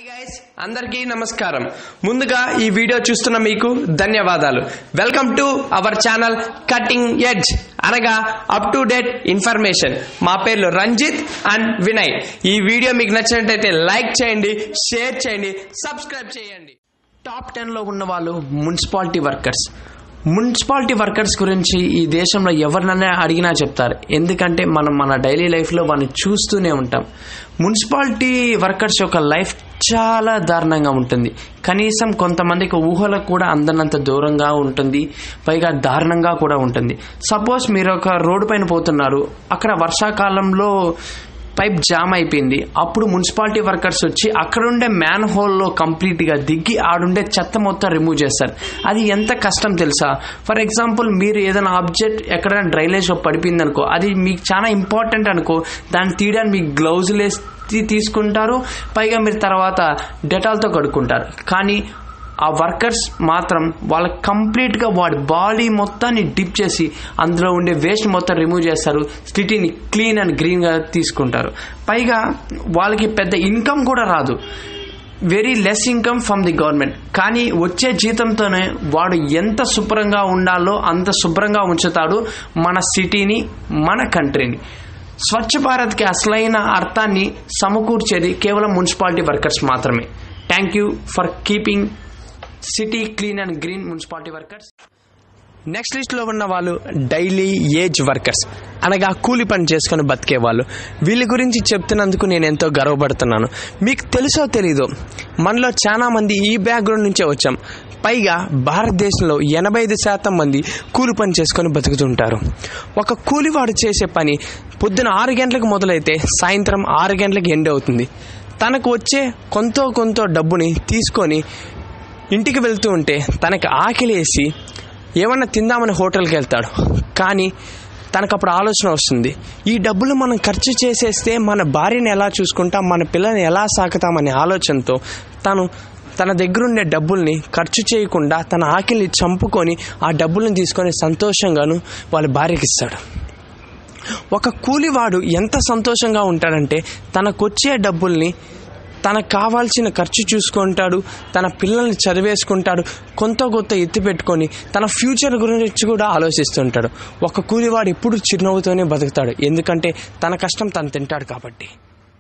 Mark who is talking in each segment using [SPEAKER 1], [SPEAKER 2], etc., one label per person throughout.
[SPEAKER 1] guys అందరికీ నమస్కారం ముందుగా ఈ వీడియో చూస్తున్న మీకు ధన్యవాదాలు welcome to our channel cutting edge అనగా అప్ టు డేట్ ఇన్ఫర్మేషన్ మా పేర్లు రంజిత్ అండ్ వినయ్ ఈ వీడియో మీకు నచ్చినట్లయితే లైక్ చేయండి షేర్ చేయండి సబ్స్క్రైబ్ చేయండి టాప్ టెన్ లో ఉన్న వాళ్ళు మున్సిపాలిటీ వర్కర్స్ మున్సిపాలిటీ వర్కర్స్ గురించి ఈ దేశంలో ఎవరినైనా అడిగినా చెప్తారు ఎందుకంటే మనం మన డైలీ లైఫ్లో వాళ్ళని చూస్తూనే ఉంటాం మున్సిపాలిటీ వర్కర్స్ యొక్క లైఫ్ చాలా దారుణంగా ఉంటుంది కనీసం కొంతమందికి ఊహలకు కూడా అందనంత దూరంగా ఉంటుంది పైగా దారుణంగా కూడా ఉంటుంది సపోజ్ మీరు ఒక రోడ్డు పైన పోతున్నారు అక్కడ వర్షాకాలంలో పైప్ జామ్ అయిపోయింది అప్పుడు మున్సిపాలిటీ వర్కర్స్ వచ్చి అక్కడుండే మ్యాన్ హోల్లో కంప్లీట్గా దిగి ఆడుండే చెత్త మొత్తం రిమూవ్ చేస్తారు అది ఎంత కష్టం తెలుసా ఫర్ ఎగ్జాంపుల్ మీరు ఏదైనా ఆబ్జెక్ట్ ఎక్కడైనా డ్రైనేజ్లో పడిపోయింది అనుకో అది మీకు చాలా ఇంపార్టెంట్ అనుకో దాన్ని తీయడానికి మీకు గ్లౌజులు వేసి తీసుకుంటారు పైగా మీరు తర్వాత డెటాల్తో కడుక్కుంటారు కానీ ఆ వర్కర్స్ మాత్రం వాళ్ళ కంప్లీట్గా వాడి బాడీ మొత్తాన్ని డిప్ చేసి అందులో ఉండే వేస్ట్ మొత్తం రిమూవ్ చేస్తారు సిటీని క్లీన్ అండ్ గ్రీన్గా తీసుకుంటారు పైగా వాళ్ళకి పెద్ద ఇన్కమ్ కూడా రాదు very less income from the government కానీ వచ్చే జీతంతోనే వాడు ఎంత శుభ్రంగా ఉండాలో అంత శుభ్రంగా ఉంచుతాడు మన సిటీని మన కంట్రీని స్వచ్ఛ భారత్కి అసలైన అర్థాన్ని సమకూర్చేది కేవలం మున్సిపాలిటీ వర్కర్స్ మాత్రమే thank you for keeping city clean and green municipality workers next లిస్ట్లో ఉన్న వాళ్ళు డైలీ ఏజ్ వర్కర్స్ అనగా కూలి పని చేసుకొని బతికే వాళ్ళు వీళ్ళ గురించి చెప్తున్నందుకు నేను ఎంతో గర్వపడుతున్నాను మీకు తెలుసో తెలీదో మనలో చాలా మంది ఈ బ్యాక్గ్రౌండ్ నుంచే వచ్చాం పైగా భారతదేశంలో ఎనభై ఐదు శాతం మంది కూలి పని చేసుకొని బతుకుతుంటారు ఒక కూలివాడు చేసే పని పొద్దున ఆరు గంటలకు మొదలైతే సాయంత్రం ఆరు గంటలకు ఎండ్ అవుతుంది తనకు వచ్చే కొంత కొంత డబ్బుని తీసుకొని ఇంటికి వెళ్తూ ఉంటే తనకి ఆకలి వేసి ఏమన్నా తిందామని హోటల్కి వెళ్తాడు కానీ తనకు అప్పుడు ఆలోచన వస్తుంది ఈ డబ్బులు మనం ఖర్చు చేసేస్తే మన భార్యని ఎలా చూసుకుంటాం మన పిల్లని ఎలా సాకుతామనే ఆలోచనతో తను తన దగ్గర ఉండే డబ్బుల్ని ఖర్చు చేయకుండా తన ఆకలిని చంపుకొని ఆ డబ్బుల్ని తీసుకొని సంతోషంగాను వాళ్ళ భార్యకి ఇస్తాడు ఒక కూలివాడు ఎంత సంతోషంగా ఉంటాడంటే తనకొచ్చే డబ్బుల్ని తనకు కావాల్సిన ఖర్చు చూసుకుంటాడు తన పిల్లల్ని చదివేసుకుంటాడు కొంత కొంత ఎత్తి పెట్టుకొని తన ఫ్యూచర్ గురించి కూడా ఆలోచిస్తుంటాడు ఒక కూలివాడు ఎప్పుడు చిరునవ్వుతోనే బతుకుతాడు ఎందుకంటే తన కష్టం తను తింటాడు కాబట్టి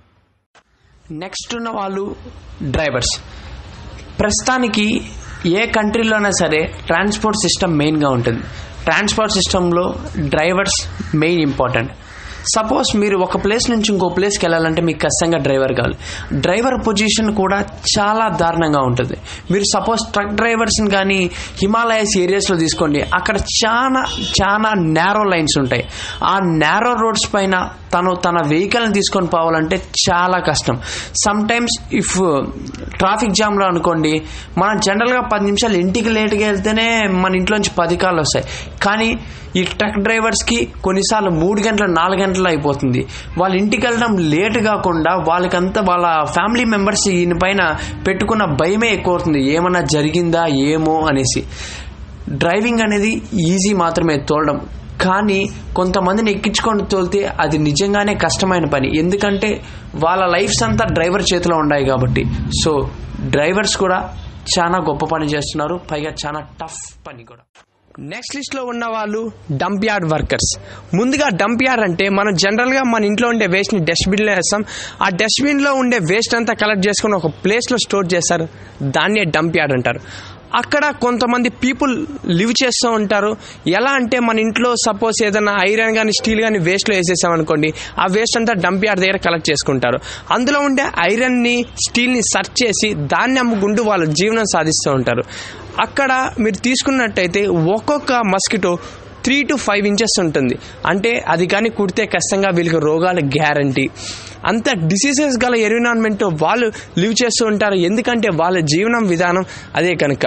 [SPEAKER 1] నెక్స్ట్ ఉన్న వాళ్ళు డ్రైవర్స్ ప్రస్తుతానికి ఏ కంట్రీలోనైనా సరే ట్రాన్స్పోర్ట్ సిస్టమ్ మెయిన్గా ఉంటుంది ట్రాన్స్పోర్ట్ సిస్టంలో డ్రైవర్స్ మెయిన్ ఇంపార్టెంట్ సపోజ్ మీరు ఒక ప్లేస్ నుంచి ఇంకో ప్లేస్కి వెళ్ళాలంటే మీకు ఖచ్చితంగా డ్రైవర్ కావాలి డ్రైవర్ పొజిషన్ కూడా చాలా దారుణంగా ఉంటుంది మీరు సపోజ్ ట్రక్ డ్రైవర్స్ని కానీ హిమాలయస్ ఏరియాస్లో తీసుకోండి అక్కడ చాలా చాలా నేరో లైన్స్ ఉంటాయి ఆ నేరో రోడ్స్ పైన తను తన వెహికల్ని తీసుకొని పోవాలంటే చాలా కష్టం సమ్ టైమ్స్ ఇఫ్ ట్రాఫిక్ జామ్లో అనుకోండి మనం జనరల్గా పది నిమిషాలు ఇంటికి లేట్గా వెళ్తేనే మన ఇంట్లోంచి పది కాళ్ళు వస్తాయి కానీ ఈ ట్రక్ డ్రైవర్స్కి కొన్నిసార్లు మూడు గంటలు నాలుగు గంటలు అయిపోతుంది వాళ్ళ ఇంటికి వెళ్ళడం లేట్ కాకుండా వాళ్ళకంతా వాళ్ళ ఫ్యామిలీ మెంబర్స్ ఈయన పైన పెట్టుకున్న భయమే ఎక్కువ అవుతుంది ఏమన్నా జరిగిందా ఏమో అనేసి డ్రైవింగ్ అనేది ఈజీ మాత్రమే తోలడం కానీ కొంతమందిని ఎక్కించుకొని తోలితే అది నిజంగానే కష్టమైన పని ఎందుకంటే వాళ్ళ లైఫ్స్ అంతా డ్రైవర్ చేతిలో ఉన్నాయి కాబట్టి సో డ్రైవర్స్ కూడా చాలా గొప్ప పని చేస్తున్నారు పైగా చాలా టఫ్ పని కూడా నెక్స్ట్ లిస్ట్ లో ఉన్న వాళ్ళు డంప్ యార్డ్ వర్కర్స్ ముందుగా డంప్ యార్డ్ అంటే మనం జనరల్ గా మన ఇంట్లో ఉండే వేస్ట్ ని డస్ట్బిన్ లో వేస్తాం ఆ డస్ట్బిన్ లో ఉండే వేస్ట్ అంతా కలెక్ట్ చేసుకుని ఒక ప్లేస్ లో స్టోర్ చేస్తారు దాన్నే డంప్ యార్డ్ అంటారు అక్కడ కొంతమంది పీపుల్ లివ్ చేస్తూ ఉంటారు ఎలా అంటే మన ఇంట్లో సపోజ్ ఏదైనా ఐరన్ కానీ స్టీల్ కానీ వేస్ట్లో వేసేసాం అనుకోండి ఆ వేస్ట్ అంతా డంప్ యార్డ్ దగ్గర కలెక్ట్ చేసుకుంటారు అందులో ఉండే ఐరన్ని స్టీల్ని సర్చ్ చేసి దాన్ని అమ్ముకుంటూ వాళ్ళ జీవనం సాధిస్తూ ఉంటారు అక్కడ మీరు తీసుకున్నట్టయితే ఒక్కొక్క mosquito three to five inches ఉంటుంది అంటే అది కానీ కుడితే ఖచ్చితంగా వీళ్ళకి రోగాలు గ్యారంటీ అంత డిసీజెస్ గల ఎన్విరాన్మెంట్ వాళ్ళు లివ్ చేస్తూ ఉంటారు ఎందుకంటే వాళ్ళ జీవనం విధానం అదే కనుక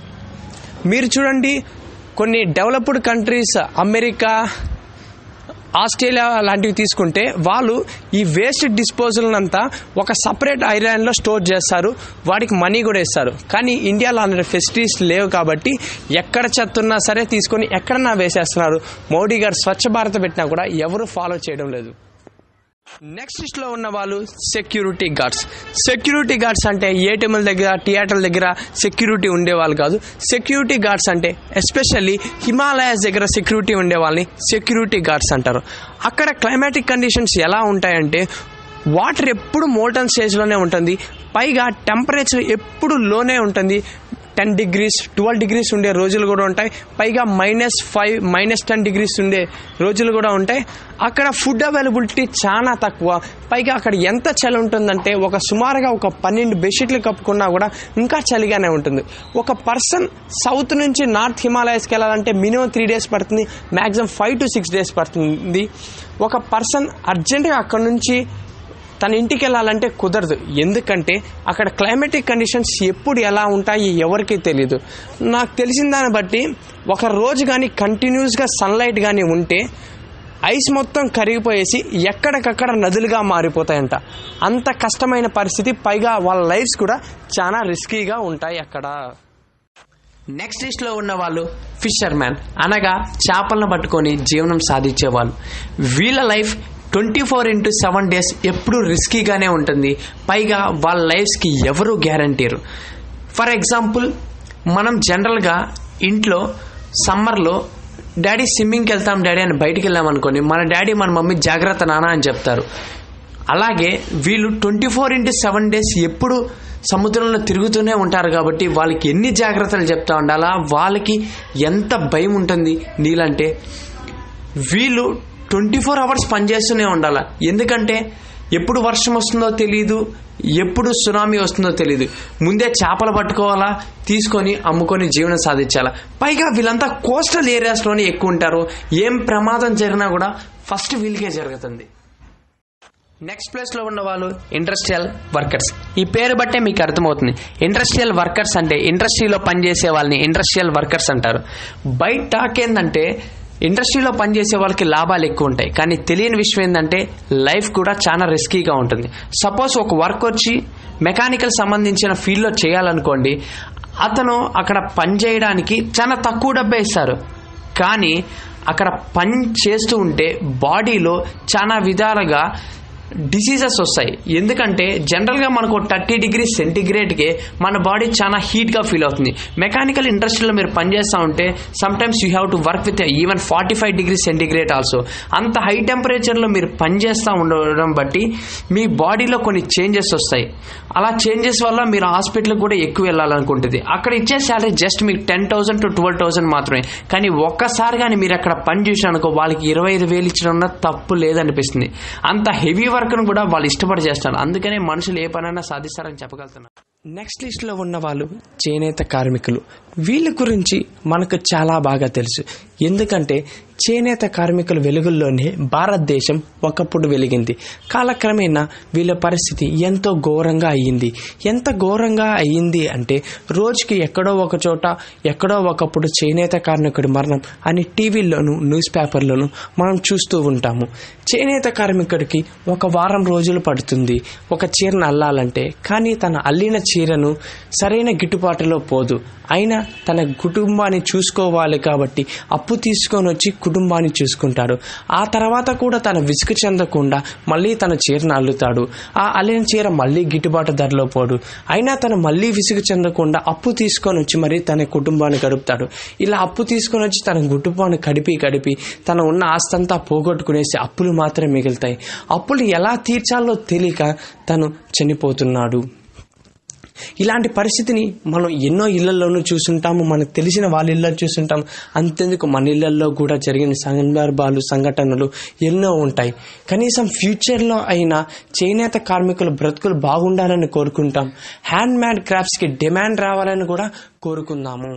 [SPEAKER 1] మీరు చూడండి కొన్ని డెవలప్డ్ కంట్రీస్ అమెరికా ఆస్ట్రేలియా లాంటివి తీసుకుంటే వాళ్ళు ఈ వేస్ట్ డిస్పోజల్ అంతా ఒక సపరేట్ ఐలాండ్లో స్టోర్ చేస్తారు వాడికి మనీ కూడా ఇస్తారు కానీ ఇండియాలో అలాంటి ఫెసిలిటీస్ లేవు కాబట్టి ఎక్కడ చెత్త ఉన్నా సరే తీసుకొని ఎక్కడన్నా వేసేస్తున్నారు మోడీ గారు స్వచ్ఛ భారత్ పెట్టినా కూడా ఎవరు ఫాలో చేయడం లేదు నెక్స్ట్ లిస్ట్ లో ఉన్న వాళ్ళు సెక్యూరిటీ గార్డ్స్ సెక్యూరిటీ గార్డ్స్ అంటే ఏటీఎంల దగ్గర థియేటర్ల దగ్గర సెక్యూరిటీ ఉండేవాళ్ళు కాదు సెక్యూరిటీ గార్డ్స్ అంటే ఎస్పెషల్లీ హిమాలయాస్ దగ్గర సెక్యూరిటీ ఉండే వాళ్ళని సెక్యూరిటీ గార్డ్స్ అంటారు అక్కడ క్లైమాటిక్ కండిషన్స్ ఎలా ఉంటాయంటే వాటర్ ఎప్పుడు మోల్టన్ స్టేజ్లోనే ఉంటుంది పైగా టెంపరేచర్ ఎప్పుడు లోనే ఉంటుంది టెన్ డిగ్రీస్ ట్వెల్వ్ డిగ్రీస్ ఉండే రోజులు కూడా ఉంటాయి పైగా minus five minus ten degrees ఉండే రోజులు కూడా ఉంటాయి అక్కడ ఫుడ్ అవైలబిలిటీ చాలా తక్కువ పైగా అక్కడ ఎంత చలి ఉంటుందంటే ఒక సుమారుగా ఒక పన్నెండు బెడ్షీట్లు కప్పుకున్నా కూడా ఇంకా చలిగానే ఉంటుంది ఒక పర్సన్ సౌత్ నుంచి నార్త్ హిమాలయస్కి వెళ్ళాలంటే మినిమం త్రీ డేస్ పడుతుంది maximum five to six days పడుతుంది ఒక పర్సన్ అర్జెంటుగా అక్కడ నుంచి తన ఇంటికి వెళ్ళాలంటే కుదరదు ఎందుకంటే అక్కడ క్లైమేటిక్ కండిషన్స్ ఎప్పుడు ఎలా ఉంటాయి ఎవరికీ తెలియదు నాకు తెలిసిన దాన్ని బట్టి ఒక రోజు కానీ కంటిన్యూస్గా సన్లైట్ కానీ ఉంటే ఐస్ మొత్తం కరిగిపోయేసి ఎక్కడికక్కడ నదులుగా మారిపోతాయంట అంత కష్టమైన పరిస్థితి పైగా వాళ్ళ లైఫ్స్ కూడా చాలా రిస్కీగా ఉంటాయి అక్కడ నెక్స్ట్ లిస్ట్ లో ఉన్న వాళ్ళు ఫిషర్ మ్యాన్ అనగా చేపలను పట్టుకొని జీవనం సాధించే వాళ్ళు వీళ్ళ life twenty four into seven days ఎప్పుడూ రిస్కీగానే ఉంటుంది పైగా వాళ్ళ లైఫ్స్కి ఎవరు గ్యారంటీరు ఫర్ ఎగ్జాంపుల్ మనం జనరల్గా ఇంట్లో సమ్మర్లో డాడీ స్విమ్మింగ్కి వెళ్తాం డాడీ అని బయటికి వెళ్ళాం అనుకోని మన డాడీ మన మమ్మీ జాగ్రత్త నాన్న అని చెప్తారు అలాగే వీళ్ళు twenty four into seven days ఎప్పుడు సముద్రంలో తిరుగుతూనే ఉంటారు కాబట్టి వాళ్ళకి ఎన్ని జాగ్రత్తలు చెప్తా ఉండాలా వాళ్ళకి ఎంత భయం ఉంటుంది నీళ్ళంటే వీళ్ళు ట్వంటీ ఫోర్ అవర్స్ పనిచేస్తూనే ఉండాలి ఎందుకంటే ఎప్పుడు వర్షం వస్తుందో తెలియదు ఎప్పుడు సునామీ వస్తుందో తెలియదు ముందే చేపలు పట్టుకోవాలా తీసుకొని అమ్ముకొని జీవనం సాధించాలా పైగా వీళ్ళంతా కోస్టల్ ఏరియాస్లోనే ఎక్కువ ఉంటారు ఏం ప్రమాదం జరిగినా కూడా ఫస్ట్ వీళ్ళకే జరుగుతుంది నెక్స్ట్ ప్లేస్ లో ఉన్న వాళ్ళు ఇండస్ట్రియల్ వర్కర్స్ ఈ పేరు బట్టే మీకు అర్థమవుతుంది ఇండస్ట్రియల్ వర్కర్స్ అంటే ఇండస్ట్రీలో పనిచేసే వాళ్ళని ఇండస్ట్రియల్ వర్కర్స్ అంటారు బయట టాక్ ఏంటంటే ఇండస్ట్రీలో పనిచేసే వాళ్ళకి లాభాలు ఎక్కువ ఉంటాయి కానీ తెలియని విషయం ఏంటంటే లైఫ్ కూడా చాలా రిస్కీగా ఉంటుంది సపోజ్ ఒక వర్క్ వచ్చి మెకానికల్ సంబంధించిన ఫీల్డ్లో చేయాలనుకోండి అతను అక్కడ పని చేయడానికి చాలా తక్కువ డబ్బే ఇస్తారు కానీ అక్కడ పని చేస్తూ ఉంటే బాడీలో చాలా విధాలుగా డిసీజెస్ వస్తాయి ఎందుకంటే జనరల్గా మనకు థర్టీ డిగ్రీ సెంటిగ్రేడ్కి మన బాడీ చాలా హీట్గా ఫీల్ అవుతుంది మెకానికల్ ఇండస్ట్రీలో మీరు పనిచేస్తూ ఉంటే sometimes you have to work with even forty five degree centigrade also అంత హై టెంపరేచర్లో మీరు పనిచేస్తూ ఉండడం బట్టి మీ బాడీలో కొన్ని చేంజెస్ వస్తాయి అలా చేంజెస్ వల్ల మీరు హాస్పిటల్కి కూడా ఎక్కువ వెళ్ళాలనుకుంటుంది అక్కడ ఇచ్చే శాలరీ జస్ట్ మీకు ten thousand to twelve thousand మాత్రమే కానీ ఒక్కసారి కానీ మీరు అక్కడ పని చూసారనుకో వాళ్ళకి ఇరవై ఐదు వేలు ఇచ్చడం తప్పు లేదనిపిస్తుంది అంత హెవీ వర్క్ను కూడా వాళ్ళు ఇష్టపడి చేస్తారు అందుకనే మనుషులు ఏ పనైనా సాధిస్తారని చెప్పగలుగుతున్నారు నెక్స్ట్ లిస్ట్ లో ఉన్న వాళ్ళు చేనేత కార్మికులు వీళ్ళ గురించి మనకు చాలా బాగా తెలుసు ఎందుకంటే చేనేత కార్మికుల వెలుగుల్లోనే భారతదేశం ఒకప్పుడు వెలిగింది కాలక్రమేణా వీళ్ళ పరిస్థితి ఎంతో ఘోరంగా అయ్యింది ఎంత ఘోరంగా అయ్యింది అంటే రోజుకి ఎక్కడో ఒక చోట ఎక్కడో ఒకప్పుడు చేనేత కార్మికుడి మరణం అని టీవీల్లోనూ న్యూస్ పేపర్లోనూ మనం చూస్తూ ఉంటాము చేనేత కార్మికుడికి ఒక వారం రోజులు పడుతుంది ఒక చీరను అల్లాలంటే కానీ తన అల్లిన చీరను సరైన గిట్టుబాటులో పోదు అయినా తన కుటుంబాన్ని చూసుకోవాలి కాబట్టి అప్పు తీసుకొని వచ్చి కుటుంబాన్ని చూసుకుంటాడు ఆ తర్వాత కూడా తన విసుగు చెందకుండా మళ్ళీ తన చీరను అల్లుతాడు ఆ అల్లిన చీర మళ్ళీ గిట్టుబాటు ధరలో పోడు అయినా తను మళ్ళీ విసుగు చెందకుండా అప్పు తీసుకొని వచ్చి మరీ తన కుటుంబాన్ని గడుపుతాడు ఇలా అప్పు తీసుకొని వచ్చి తన కుటుంబాన్ని కడిపి కడిపి తన ఉన్న ఆస్తంతా పోగొట్టుకునేసి అప్పులు మాత్రమే మిగులుతాయి అప్పులు ఎలా తీర్చాలో తెలియక తను చనిపోతున్నాడు ఇలాంటి పరిస్థితిని మనం ఎన్నో ఇళ్లలోనూ చూసుంటాము మనకు తెలిసిన వాళ్ళ ఇళ్ళలో చూసుంటాం అంతెందుకు మన ఇళ్లలో కూడా జరిగిన సందర్భాలు సంఘటనలు ఎన్నో ఉంటాయి కనీసం ఫ్యూచర్లో అయినా చేనేత కార్మికుల బ్రతుకులు బాగుండాలని కోరుకుంటాం హ్యాండ్ మేడ్ క్రాఫ్ట్స్కి డిమాండ్ రావాలని కూడా కోరుకుందాము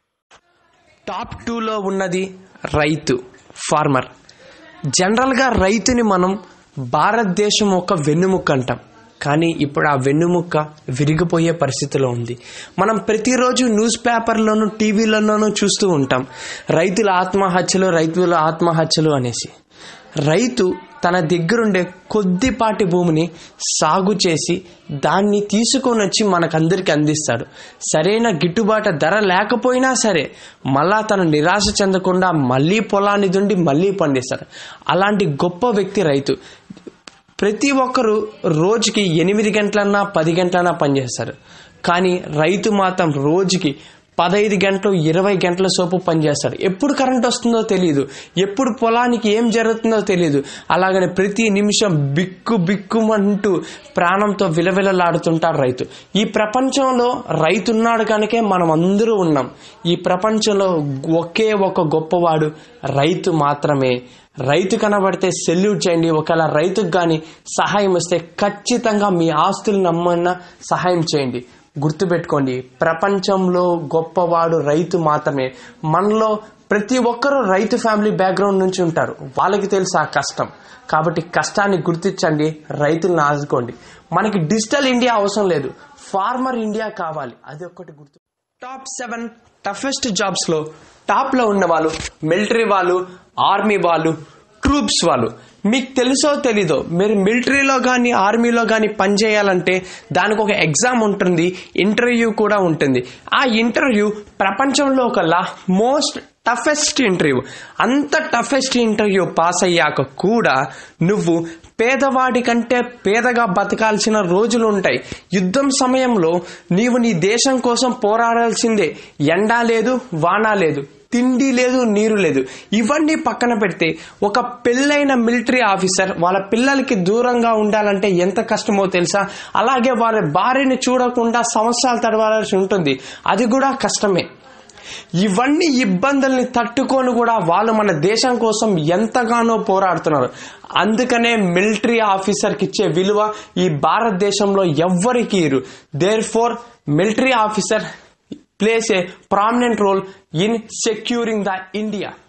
[SPEAKER 1] టాప్ టూలో ఉన్నది రైతు ఫార్మర్ జనరల్గా రైతుని మనం భారతదేశం ఒక వెన్నుముక్క అంటాం కానీ ఇప్పుడు ఆ వెన్నుముక్క విరిగిపోయే పరిస్థితిలో ఉంది మనం ప్రతిరోజు న్యూస్ పేపర్లోనూ టీవీలలోనూ చూస్తూ ఉంటాం రైతుల ఆత్మహత్యలు రైతుల ఆత్మహత్యలు అనేసి రైతు తన దగ్గరుండే కొద్దిపాటి భూమిని సాగు చేసి దాన్ని తీసుకొని వచ్చి మనకందరికి అందిస్తాడు సరైన గిట్టుబాటు ధర లేకపోయినా సరే మళ్ళా తను నిరాశ చెందకుండా మళ్ళీ పొలాన్ని దుండి మళ్ళీ పండిస్తాడు అలాంటి గొప్ప వ్యక్తి రైతు ప్రతి ఒక్కరు రోజుకి ఎనిమిది గంటలన్నా పది గంటలన్నా పనిచేస్తారు కానీ రైతు మాత్రం రోజుకి పదహైదు గంటలు ఇరవై గంటల సోపు పనిచేస్తాడు ఎప్పుడు కరెంట్ వస్తుందో తెలియదు ఎప్పుడు పొలానికి ఏం జరుగుతుందో తెలియదు అలాగనే ప్రతి నిమిషం బిక్కు బిక్కుమంటూ ప్రాణంతో విలవిలలాడుతుంటాడు రైతు ఈ ప్రపంచంలో రైతు ఉన్నాడు కనుకే మనం అందరూ ఉన్నాం ఈ ప్రపంచంలో ఒకే ఒక గొప్పవాడు రైతు మాత్రమే రైతు కనబడితే సెల్యూట్ చేయండి ఒకవేళ రైతుకు కానీ సహాయం వస్తే ఖచ్చితంగా మీ ఆస్తులు నమ్మన్న సహాయం చేయండి గుర్తుపెట్టుకోండి ప్రపంచంలో గొప్పవాడు రైతు మాత్రమే మనలో ప్రతి ఒక్కరూ రైతు ఫ్యామిలీ బ్యాక్గ్రౌండ్ నుంచి ఉంటారు వాళ్ళకి తెలుసు ఆ కష్టం కాబట్టి కష్టాన్ని గుర్తించండి రైతులను ఆదుకోండి మనకి డిజిటల్ ఇండియా అవసరం లేదు ఫార్మర్ ఇండియా కావాలి అది ఒక్కటి గుర్తు టాప్ సెవెన్ టఫెస్ట్ జాబ్స్ లో టాప్ లో ఉన్న వాళ్ళు మిలిటరీ వాళ్ళు ఆర్మీ వాళ్ళు ట్రూప్స్ వాళ్ళు మీకు తెలుసో తెలీదో మీరు మిలిటరీలో కానీ ఆర్మీలో కానీ పనిచేయాలంటే దానికి ఒక ఎగ్జామ్ ఉంటుంది ఇంటర్వ్యూ కూడా ఉంటుంది ఆ ఇంటర్వ్యూ ప్రపంచంలో ఒకలా మోస్ట్ టఫెస్ట్ ఇంటర్వ్యూ అంత టఫెస్ట్ ఇంటర్వ్యూ పాస్ అయ్యాక కూడా నువ్వు పేదవాడి కంటే పేదగా బతకాల్సిన రోజులు ఉంటాయి యుద్ధం సమయంలో నీవు నీ దేశం కోసం పోరాడాల్సిందే ఎండా లేదు వాన లేదు తిండి లేదు నీరు లేదు ఇవన్నీ పక్కన పెడితే ఒక పెళ్ళైన మిలిటరీ ఆఫీసర్ వాళ్ళ పిల్లలకి దూరంగా ఉండాలంటే ఎంత కష్టమో తెలుసా అలాగే వాళ్ళ భార్యని చూడకుండా సంవత్సరాలు తడవాల్సి ఉంటుంది అది కూడా కష్టమే ఇవన్నీ ఇబ్బందుల్ని తట్టుకొని కూడా వాళ్ళు మన దేశం కోసం ఎంతగానో పోరాడుతున్నారు అందుకనే మిలిటరీ ఆఫీసర్కి ఇచ్చే విలువ ఈ భారతదేశంలో ఎవ్వరికి ఇరు there four military officer plays a prominent role in securing the India